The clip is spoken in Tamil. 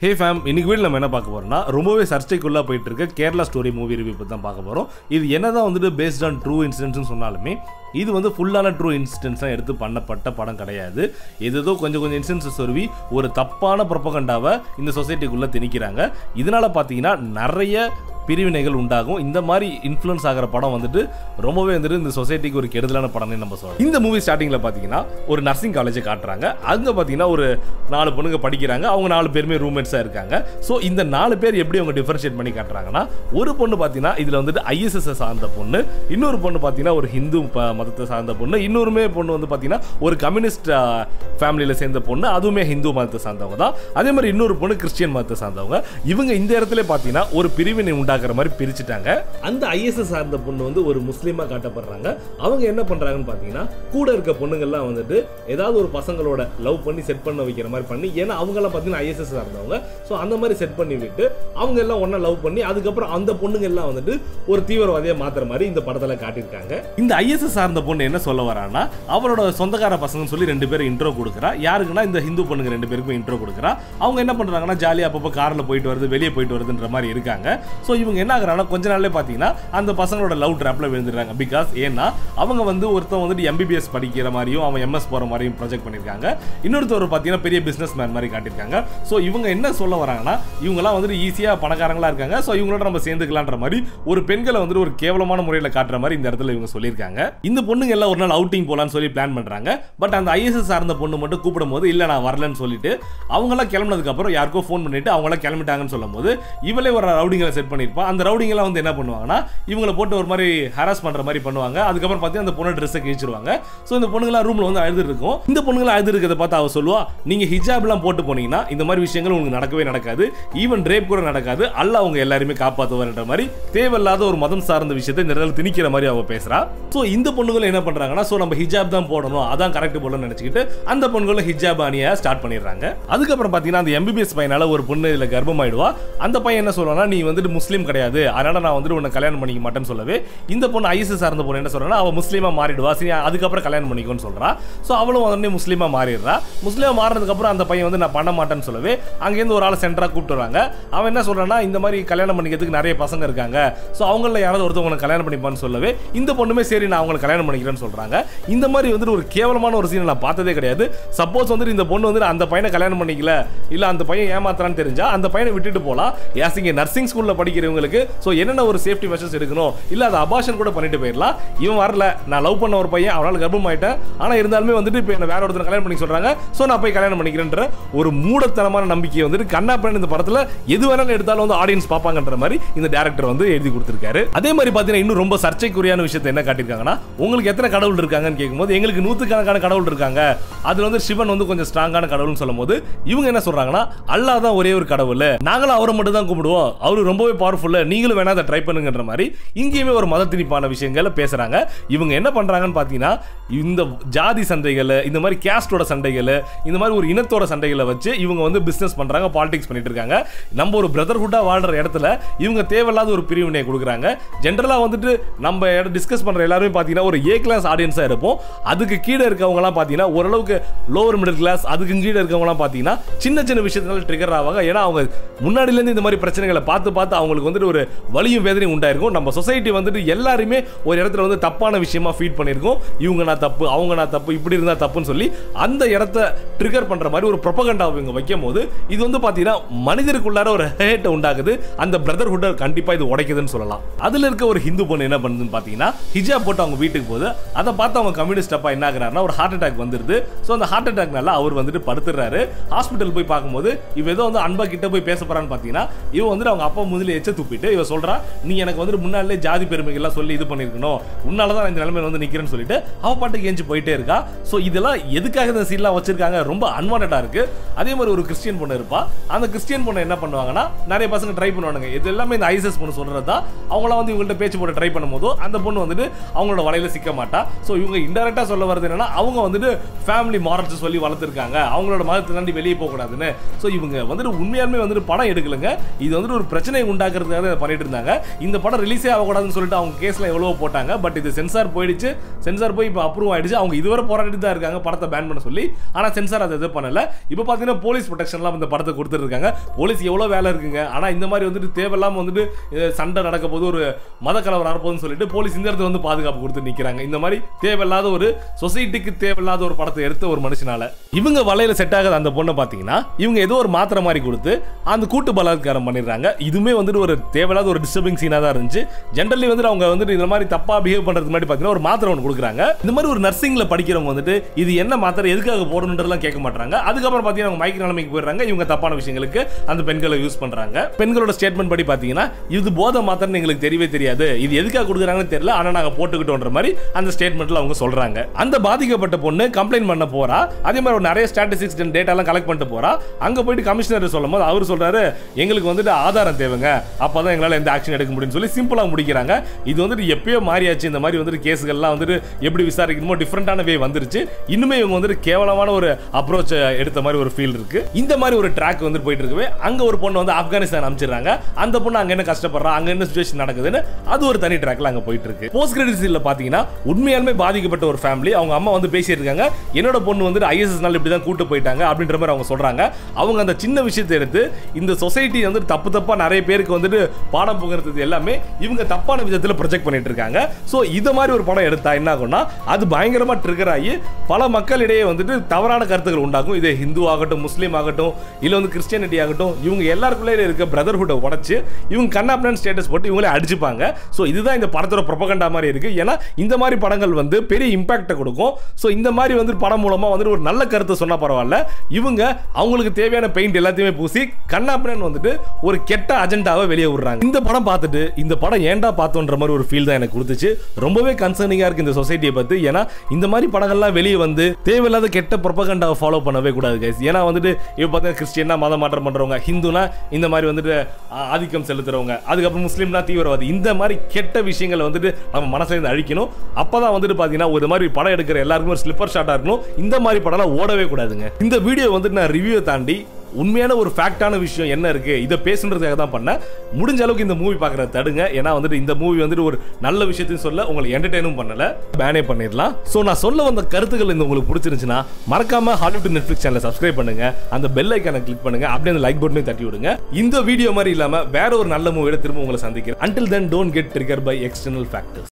ஹே ஃபேம் இன்னைக்கு வீடியோ நம்ம என்ன பார்க்க போறோம்னா ரொம்பவே சர்ச்சைக்குள்ளே போயிட்டு இருக்க கேரளா ஸ்டோரி மூவி ரிவ்யூ பற்றி தான் பார்க்க போகிறோம் இது என்னதான் வந்துட்டு பேஸ்ட் ஆன் ட்ரூ இன்சிடென்ட்ஸ்னு சொன்னாலுமே இது வந்து ஃபுல்லான ட்ரூ இன்சிடென்ட்ஸாக எடுத்து பண்ணப்பட்ட படம் கிடையாது ஏதோ கொஞ்சம் கொஞ்சம் இன்சிடென்ட்ஸ் சொருவி ஒரு தப்பான ப்ரொபகண்டாவை இந்த சொசைட்டிக்குள்ளே திணிக்கிறாங்க இதனால பார்த்தீங்கன்னா நிறைய பிரிவினைகள் உண்டாகும் இந்த மாதிரி இன்ஃப்ளூயன்ஸ் ஆகிற படம் வந்துட்டு ரொம்பவே வந்துட்டு இந்த சொசைட்டிக்கு ஒரு கெடுதலான படம்னு நம்ம சொல்லலாம் இந்த மூவி ஸ்டார்டிங்கில் பார்த்தீங்கன்னா ஒரு நர்சிங் காலேஜை காட்டுறாங்க அங்கே பார்த்தீங்கன்னா ஒரு நாலு பொண்ணுங்க படிக்கிறாங்க அவங்க நாலு பேருமே ரூம்மேட்ஸாக இருக்காங்க ஸோ இந்த நாலு பேர் எப்படி அவங்க டிஃபரன்ஷியேட் பண்ணி காட்டுறாங்கன்னா ஒரு பொண்ணு பார்த்தீங்கன்னா இதில் வந்துட்டு ஐஎஸ்எஸ் சார்ந்த பொண்ணு இன்னொரு பொண்ணு பார்த்தீங்கன்னா ஒரு ஹிந்து ப- மதத்தை சார்ந்த பொண்ணு இன்னொருமே பொண்ணு வந்து பார்த்தீங்கன்னா ஒரு கம்யூனிஸ்ட் ஃபேமிலியில் சேர்ந்த பொண்ணு அதுவுமே ஹிந்து மதத்தை சார்ந்தவங்க தான் அதே மாதிரி இன்னொரு பொண்ணு கிறிஸ்டியன் மதத்தை சார்ந்தவங்க இவங்க இந்த இடத்துல பார்த்தீங்கன்னா ஒரு பிரிவினை உண்டாக்குற மாதிரி பிரிச்சுட்டாங்க அந்த ஐஎஸ்எஸ் சார்ந்த பொண்ணு வந்து ஒரு முஸ்லீமாக காட்டப்படுறாங்க அவங்க என்ன பண்ணுறாங்கன்னு பார்த்தீங்கன்னா கூட இருக்க பொண்ணுங்கள்லாம் வந்துட்டு ஏதாவது ஒரு பசங்களோட லவ் பண்ணி செட் பண்ண வைக்கிற மாதிரி பண்ணி ஏன்னா அவங்கெல்லாம் பார்த்தீங்கன்னா ஐஎஸ்எஸ் சார்ந்தவங்க ஸோ அந்த மாதிரி செட் பண்ணி விட்டு அவங்க எல்லாம் ஒன்றா லவ் பண்ணி அதுக்கப்புறம் அந்த பொண்ணுங்க எல்லாம் வந்துட்டு ஒரு தீவிரவாதியை மாத்துற மாதிரி இந்த படத்தில் காட்டியிருக்காங்க இந்த ஐஎஸ்எஸ் சார்ந்த பொண்ணு என்ன சொல்ல வரான்னா அவரோட சொந்தக்கார பசங்கன்னு சொல்லி ரெண்டு பேரும் இன்ட்ரோ கொடுக்குறா யாருக்குன்னா இந்த ஹிந்து பொண்ணுங்க ரெண்டு பேருக்கும் இன்ட்ரோ கொடுக்குறா அவங்க என்ன பண்றாங்கன்னா ஜாலியாக அப்பப்போ காரில் போயிட்டு வருது வெளியே போயிட்டு வருதுன்ற மாதிரி இருக்காங்க ஸோ இவங்க என்ன ஆகுறாங்கன்னா கொஞ்ச நாள்லே பார்த்தீங்கன்னா அந்த பசங்களோட லவ் ட்ராப்ல விழுந்துடுறாங்க பிகாஸ் ஏன்னா அவங்க வந்து ஒருத்தன் வந்துட்டு எம்பிபிஎஸ் படிக்கிற மாதிரியும் அவன் எம்எஸ் போகிற மாதிரியும் ப்ரொஜெக்ட் பண்ணியிருக்காங்க இன்னொருத்தர் பார்த்தீங்கன்னா பெரிய பிஸ்னஸ் மேன் மாதிரி காட்டியிருக்காங்க ஸோ இவங்க என்ன சொல்ல வராங்கன்னா இவங்கலாம் வந்துட்டு ஈஸியாக பணக்காரங்களா இருக்காங்க ஸோ இவங்களோட நம்ம சேர்ந்துக்கலான்ற மாதிரி ஒரு பெண்களை வந்துட்டு ஒரு கேவலமான முறையில் காட்டுற மாதிரி இந்த இடத்துல இவங்க சொல்லியிருக்காங்க இந்த பொண்ணுங்க எல்லாம் ஒரு நாள் அவுட்டிங் போலான்னு சொல்லி பிளான் பண்றாங்க பட் அந்த ஐஎஸ்எஸ் சார்ந்த பொண்ணு மட்டும் கூப்பிடும் போது இல்லை நான் வரலன்னு சொல்லிட்டு அவங்களாம் கிளம்புனதுக்கு அப்புறம் யாருக்கோ ஃபோன் பண்ணிட்டு அவங்களாம் கிளம்பிட்டாங்கன்னு சொல்லும் போது இவளே ஒரு ரவுடிங்களை செட் பண்ணியிருப்பா அந்த ரவுடிங்கெல்லாம் வந்து என்ன பண்ணுவாங்கன்னா இவங்களை போட்டு ஒரு மாதிரி ஹராஸ் பண்ற மாதிரி பண்ணுவாங்க அதுக்கப்புறம் பார்த்தீங்கன்னா அந்த பொண்ணு ட்ரெஸ்ஸை கிழிச்சிருவாங்க ஸோ இந்த பொண்ணுங்களாம் ரூம்ல வந்து அழுது இருக்கும் இந்த பொண்ணுங்களாம் அழுது இருக்கிறத பார்த்து அவ சொல்லுவா நீங்க ஹிஜாப்லாம் போட்டு போனீங்கன்னா இந்த மாதிரி விஷயங்கள் உங்களுக்கு நடக்கவே நடக்காது ஈவன் ரேப் கூட நடக்காது அல்ல அவங்க எல்லாருமே காப்பாற்றுவார்ன்ற மாதிரி தேவையில்லாத ஒரு மதம் சார்ந்த விஷயத்தை இந்த இடத்துல திணிக்கிற மாதிரி அவ பேசுறா ஸோ இந்த பொண்ணுங்களும் என்ன பண்றாங்கன்னா ஸோ நம்ம ஹிஜாப் தான் போடணும் அதான் கரெக்ட் போடணும்னு நினைச்சுக்கிட்டு அந்த பொண்ணுங்களும் ஹிஜாப் அணிய ஸ்டார்ட் பண்ணிடுறாங்க அதுக்கப்புறம் பார்த்தீங்கன்னா அந்த எம்பிபிஎஸ் பையனால ஒரு பொண்ணு இதில் கர்ப்பமாயிடுவா அந்த பையன் என்ன சொல்றான்னா நீ வந்துட்டு முஸ்லீம் கிடையாது அதனால நான் வந்துட்டு உன்னை கல்யாணம் பண்ணிக்க மாட்டேன்னு சொல்லவே இந்த பொண்ணு ஐஎஸ்எஸ் சார்ந்த பொண்ணு என்ன சொல்றான்னா அவ முஸ்லீமா மாறிடுவா சரி அதுக்கப்புறம் கல்யாணம் பண்ணிக்கோன்னு சொல்றா ஸோ அவளும் உடனே முஸ்லீமா மாறிடுறா முஸ்லீமா மாறினதுக்கு அப்புறம் அந்த பையன் வந்து நான் பண்ண மாட்டேன்னு சொல்லவே அங்கேருந்து ஒரு ஆளை சென்டரா கூப்பிட்டு வராங்க அவன் என்ன சொல்றான்னா இந்த மாதிரி கல்யாணம் பண்ணிக்கிறதுக்கு நிறைய பசங்க இருக்காங்க ஸோ அவங்கள யாராவது ஒருத்தவங்க கல்யாணம் பண்ணிப்பான்னு சொல்லவே இந்த பொண்ணுமே சரி நான் அவங்களை கல்யாணம் பண்ணிக்கிறேன்னு சொல்றாங்க இந்த மாதிரி வந்துட்டு ஒரு கேவலமான ஒரு சீனை நான் பார்த்ததே கிடையாது சப்போஸ் வந்துட்டு இந்த பொண்ணு வந்து அந்த பையனை கல்யாணம் பண்ணிக்கல இல்ல அந்த பையன் ஏமாத்துறான்னு தெரிஞ்சா அந்த பையனை விட்டுட்டு போலாம் யாஸ் இங்க நர்சிங் ஸ்கூல்ல படிக்கிறவங்களுக்கு ஸோ என்னென்ன ஒரு சேஃப்டி மெஷர்ஸ் எடுக்கணும் இல்ல அதை அபாஷன் கூட பண்ணிட்டு போயிடலாம் இவன் வரல நான் லவ் பண்ண ஒரு பையன் அவனால கர்ப்பம் ஆயிட்டேன் ஆனா இருந்தாலுமே வந்துட்டு இப்போ என்ன வேற ஒருத்தர் கல்யாணம் பண்ணி சொல்றாங்க ஸோ நான் போய் கல்யாணம் பண்ணிக்கிறேன்ற ஒரு மூடத்தனமான நம்பிக்கையை வந்துட்டு கண்ணா பண்ண இந்த படத்துல எது வேணாலும் எடுத்தாலும் வந்து ஆடியன்ஸ் பார்ப்பாங்கன்ற மாதிரி இந்த டேரக்டர் வந்து எழுதி கொடுத்திருக்காரு அதே மாதிரி பார்த்தீங்கன்னா இன்னும் ரொம்ப சர்ச்சைக்குரியான விஷயத்தை என்ன காட்டியிருக்காங்கன்னா உங்களுக்கு எத்தனை கடவுள் இருக்காங்கன்னு கேட்கும்போது எங்களுக்கு நூற்றுக்கணக்கான கடவுள் இருக்காங்க அதுல வந்து சிவன் வந்து கொஞ்சம் ஸ்ட்ராங்கான கடவுள்னு சொல்லும்போது இவங்க என்ன சொல்றாங்கன்னா அல்லாஹ் தான் ஒரே ஒரு கடவுள் நாங்களும் அவரை மட்டும் தான் கும்பிடுவோம் அவரு ரொம்பவே பவர்ஃபுல் நீங்களும் வேணா அதை ட்ரை பண்ணுங்கன்ற மாதிரி இங்கேயுமே ஒரு மத திணிப்பான விஷயங்களை பேசுறாங்க இவங்க என்ன பண்றாங்கன்னு பார்த்தீங்கன்னா இந்த ஜாதி சண்டைகள் இந்த மாதிரி கேஸ்டோட சண்டைகள் இந்த மாதிரி ஒரு இனத்தோட சண்டைகளை வச்சு இவங்க வந்து பிசினஸ் பண்றாங்க பாலிடிக்ஸ் பண்ணிட்டு இருக்காங்க நம்ம ஒரு பிரதர்ஹுட்டா வாழ்ற இடத்துல இவங்க தேவையில்லாத ஒரு பிரிவினை கொடுக்குறாங்க ஜென்ரலா வந்துட்டு நம்ம டிஸ்கஸ் பண்ற எல்லாருமே பார்த்தீங்கன்னா ஒரு ஏ கிளாஸ் ஆடியன்ஸா இருப்போம் அதுக்கு கீழே இருக்கவங்கலாம் பார்த்தீங்கன்னா ஓரளவுக்கு லோவர் மிடில் கிளாஸ் அதுக்கு கீழே இருக்கவங்கலாம் பார்த்தீங்கன்னா சின்ன சின்ன விஷயத்தினால ட்ரிகர் ஆவாங்க ஏன்னா அவங்க முன்னாடிலேருந்து இந்த மாதிரி பிரச்சனைகளை பார்த்து பார்த்து அவங்களுக்கு வந்துட்டு ஒரு வலியும் வேதனையும் உண்டாயிருக்கும் நம்ம சொசைட்டி வந்துட்டு எல்லாருமே ஒரு இடத்துல வந்து தப்பான விஷயமா ஃபீட் பண்ணியிருக்கோம் இவங்க நான் தப்பு அவங்க நான் தப்பு இப்படி இருந்தா தப்புன்னு சொல்லி அந்த இடத்த ட்ரிகர் பண்ற மாதிரி ஒரு ப்ரொபகண்டாவை இவங்க வைக்கும் போது இது வந்து பார்த்தீங்கன்னா மனிதருக்குள்ளார ஒரு ஹேட்டை உண்டாகுது அந்த பிரதர்ஹுட்டை கண்டிப்பாக இது உடைக்குதுன்னு சொல்லலாம் அதில் இருக்க ஒரு ஹிந்து பொண்ணு என்ன பண்ணுதுன்னு பார்த்தீங்கன்னா ஹிஜாப் போட்டு அவங்க வீட்டுக்கு போகுது அதை பார்த்து அவங்க கம்யூனிஸ்ட் அப்பா என்ன ஆகுறாருன்னா ஒரு ஹார்ட் அட்டாக் வந்துருது ஸோ அந்த ஹார்ட் அட்டாக்னால அவர் வந்துட்டு படுத்துறாரு ஹாஸ்பிட்டல் போய் பார்க்கும்போது இவ ஏதோ வந்து அன்பா கிட்ட போய் பேச போறான்னு பார்த்தீங்கன்னா இவ வந்துட்டு அவங்க அப்பா முதல்ல எச்ச துப்பிட்டு இவ சொல்றா நீ எனக்கு வந்துட்டு முன்னாலே ஜாதி பெருமைகள்லாம் சொல்லி இது பண்ணிருக்கணும் உன்னால தான் நான் இந்த நிலைமையில வந்து நிக்கிறேன்னு சொல்லிட்டு அவ பாட்டுக்கு எஞ்சி போயிட்டே இருக்கா ஸோ இதெல்லாம் எதுக்காக இந்த சீன்லாம் வச்சிருக்காங்க ரொம்ப அன்வான்டா இருக்கு அதே மாதிரி ஒரு கிறிஸ்டியன் பொண்ணு இருப்பா அந்த கிறிஸ்டியன் பொண்ணு என்ன பண்ணுவாங்கன்னா நிறைய பசங்க ட்ரை பண்ணுவானுங்க இது எல்லாமே இந்த ஐசஸ் பொண்ணு சொல்றது தான் அவங்களாம் வந்து இவங்கள்ட்ட பேச்சு போட்டு ட்ரை பண்ணும்போது அந்த பொண்ணு வந்துட்டு அவங்களோட வலையில சிக்க மாட்டா ஸோ இவங்க இன்டெரக்டா சொல்ல வருது என்னன்னா அவங்க வந்துட்டு ஃபேமிலி மாரல்ஸ் சொல்லி வளர்த்துருக்காங்க அவங்களோட மதத்தை தாண்டி வெளியே போகக்கூடாதுன்னு ஸோ இவங்க வந்துட்டு உண்மையாலுமே வந்துட்டு படம் எடுக்கலங்க இது வந்துட்டு ஒரு பிரச்சனை உண்டாக்குற பார்க்கறதுக்காக இதை பண்ணிட்டு இருந்தாங்க இந்த படம் ரிலீஸே ஆகக்கூடாதுன்னு சொல்லிட்டு அவங்க கேஸ்ல எவ்வளவோ போட்டாங்க பட் இது சென்சார் போயிடுச்சு சென்சார் போய் இப்போ அப்ரூவ் ஆயிடுச்சு அவங்க இதுவரை போராடிட்டு தான் இருக்காங்க படத்தை பேன் பண்ண சொல்லி ஆனா சென்சார் அதை இது பண்ணல இப்போ பார்த்தீங்கன்னா போலீஸ் ப்ரொடெக்ஷன்லாம் இந்த படத்தை கொடுத்துருக்காங்க போலீஸ் எவ்வளோ வேலை இருக்குங்க ஆனா இந்த மாதிரி வந்துட்டு தேவையில்லாம வந்துட்டு அஹ், சண்டை நடக்க போது ஒரு மத கலவரம் வரப்போகுதுன்னு சொல்லிட்டு போலீஸ் இந்த இடத்துல வந்து பாதுகாப்பு கொடுத்து நிக்கிறாங்க இந்த மாதிரி தேவையில்லாத ஒரு சொசைட்டிக்கு தேவையில்லாத ஒரு படத்தை எடுத்த ஒரு மனுஷனால இவங்க வலையில செட் ஆகாத அந்த பொண்ணை பார்த்தீங்கன்னா இவங்க ஏதோ ஒரு மாத்திரை மாதிரி கொடுத்து அந்த கூட்டு பலாத்காரம் பண்ணிடுறாங்க இதுவுமே வந்துட்டு ஒரு தேவையில்லாத ஒரு டிஸ்டர்பிங் சீனாக தான் இருந்துச்சு ஜென்ரலி வந்துட்டு அவங்க வந்துட்டு இந்த மாதிரி தப்பா பிஹேவ் பண்றதுக்கு முன்னாடி பார்த்தீங்கன்னா ஒரு மாத்திரை ஒன்று கொடுக்குறாங்க இந்த மாதிரி ஒரு நர்சிங்ல படிக்கிறவங்க வந்துட்டு இது என்ன மாத்திரை எதுக்காக போடணுன்றதெல்லாம் கேட்க மாட்டாங்க அதுக்கப்புறம் பார்த்தீங்கன்னா அவங்க மைக் நிலைமைக்கு போயிடுறாங்க இவங்க தப்பான விஷயங்களுக்கு அந்த பெண்களை யூஸ் பண்றாங்க பெண்களோட ஸ்டேட்மெண்ட் படி பார்த்தீங்கன்னா இது போதை மாத்திரைன்னு எங்களுக்கு தெரியவே தெரியாது இது எதுக்காக கொடுக்குறாங்கன்னு தெரியல ஆனா நாங்க போட்டுக்கிட்டோன்ற மாதிரி அந்த ஸ்டேட்மெண்ட்ல அவங்க சொல்றாங்க அந்த பாதிக்கப்பட்ட பொண்ணு கம்ப்ளைண்ட் பண்ண போறா அதே மாதிரி ஒரு நிறைய ஸ்டாட்டிஸ்டிக்ஸ் டேட்டாலாம் கலெக்ட் பண்ணிட்டு போறா அங்க போயிட்டு கமிஷனர் சொல்லும் போது அவர் சொல்றாரு எங்களுக்கு வந்துட்டு ஆதாரம் தேவைங்க அப்பதான் எங்களால எந்த ஆக்ஷன் எடுக்க முடியும்னு சொல்லி சிம்பிளா முடிக்கிறாங்க இது வந்துட்டு எப்பயோ மாறியாச்சு இந்த மாதிரி வந்துட்டு கேஸுகள்லாம் வந்துட்டு எப்படி விசாரிக்கணுமோ டிஃப்ரெண்டான வே வந்துருச்சு இன்னுமே இவங்க வந்துட்டு கேவலமான ஒரு அப்ரோச் எடுத்த மாதிரி ஒரு ஃபீல் இருக்கு இந்த மாதிரி ஒரு ட்ராக் வந்து போயிட்டு இருக்கவே அங்க ஒரு பொண்ணு வந்து ஆப்கானிஸ்தான் அனுப்பிச்சிடுறாங்க அந்த பொண்ணு அங்க என்ன கஷ்டப்படுறா அங்க என்ன சுச்சுவேஷன் நடக்குதுன்னு அது ஒரு தனி ட்ராக்ல அங்க போயிட்டு இருக்கு போஸ்ட் கிரெடிட் சீன்ல பாத்தீங்கன்னா உண்மையாலுமே பாதிக்கப்பட்ட ஒரு ஃபேமிலி அவங்க அம்மா வந்து பேசிட்டு இருக்காங்க என்னோட பொண்ணு வந்து ஐஎஸ்எஸ் நாள் இப்படி தான் கூட்டு போயிட்டாங்க அப்படின்ற மாதிரி அவங்க சொல்றாங்க அவங்க அந்த சின்ன விஷயத்தை எடுத்து இந்த சொசைட்டி வந்து தப்பு தப்பா நிறைய பேருக்கு வந்துட்டு பாடம் புகறது எல்லாமே இவங்க தப்பான விதத்துல ப்ரொஜெக்ட் பண்ணிட்டு இருக்காங்க ஸோ இது மாதிரி ஒரு படம் எடுத்தா என்ன ஆகும்னா அது பயங்கரமா ட்ரிகர் ஆகி பல மக்களிடையே வந்துட்டு தவறான கருத்துக்கள் உண்டாகும் இது ஹிந்து ஆகட்டும் முஸ்லீம் ஆகட்டும் இல்ல வந்து கிறிஸ்டியானிட்டி ஆகட்டும் இவங்க எல்லாருக்குள்ளே இருக்க பிரதர்ஹுட்டை உடைச்சு இவங்க கண்ணாப்டன் ஸ்டேட்டஸ் போட்டு இவங்களே அடிச்சுப்பாங்க ஸோ இதுதான் இந்த படத்தோட ப்ரொபகண்டா மாதிரி இருக்கு ஏன்னா இந்த மாதிரி படங்கள் வந்து பெரிய இம்பாக்டை கொடுக்கும் ஸோ இந்த மாதிரி வந்து படம் மூலமா வந்துட்டு ஒரு நல்ல கருத்தை சொன்னா பரவாயில்ல இவங்க அவங்களுக்கு தேவையான பெயிண்ட் எல்லாத்தையுமே பூசி கண்ணாப்டன் வந்துட்டு ஒரு கெட்ட அஜெண்டாவை வெளியே விடுறாங்க இந்த படம் பார்த்துட்டு இந்த படம் ஏன்டா பார்த்தோன்ற மாதிரி ஒரு ஃபீல் தான் எனக்கு கொடுத்துச்சு ரொம்பவே கன்சர்னிங்கா இருக்கு இந்த சொசைட்டியை பத்தி ஏன்னா இந்த மாதிரி படங்கள்லாம் வெளியே வந்து தேவையில்லாத கெட்ட ப்ரொபகண்டாவை ஃபாலோ பண்ணவே கூடாது கைஸ் ஏன்னா வந்துட்டு இப்போ பார்த்தீங்கன்னா கிறிஸ்டியனா மதம் மாற்றம் பண்றவங்க ஹிந்துனா இந்த மாதிரி வந்துட்டு ஆ, ஆதிக்கம் செலுத்துறவங்க அதுக்கப்புறம் முஸ்லீம்னா தீவிரவாதி இந்த மாதிரி கெட்ட விஷயங்களை வந்துட்டு நம்ம மனசுல இருந்து அழிக்கணும் அப்பதான் வந்துட்டு பாத்தீங்கன்னா ஒரு மாதிரி படம் எடுக்கிற எல்லாருக்குமே ஒரு ஸ்லிப்பர் ஷாட்டா இருக்கணும் இந்த மாதிரி படம்லாம் ஓடவே கூடாதுங்க இந்த வீடியோ வந்துட்டு நான் ரிவ்யூ தாண்டி உண்மையான ஒரு ஃபேக்டான விஷயம் என்ன இருக்கு இதை பேசுன்றதுக்காக தான் பண்ணேன் முடிஞ்ச அளவுக்கு இந்த மூவி பார்க்கறத தடுங்க ஏன்னா வந்துட்டு இந்த மூவி வந்துட்டு ஒரு நல்ல விஷயத்தையும் சொல்ல உங்களை என்டர்டெயினும் பண்ணல பேனே பண்ணிடலாம் ஸோ நான் சொல்ல வந்த கருத்துக்கள் இந்த உங்களுக்கு பிடிச்சிருந்துச்சுன்னா மறக்காம ஹாலிவுட் நெட்ஃபிளிக்ஸ் சேனலை சப்ஸ்கிரைப் பண்ணுங்க அந்த பெல் ஐக்கானை கிளிக் பண்ணுங்க அப்படியே அந்த லைக் பட்டனையும் தட்டி விடுங்க இந்த வீடியோ மாதிரி இல்லாம வேற ஒரு நல்ல மூவியோட திரும்ப உங்களை சந்திக்கிறேன் until then don't get triggered by external factors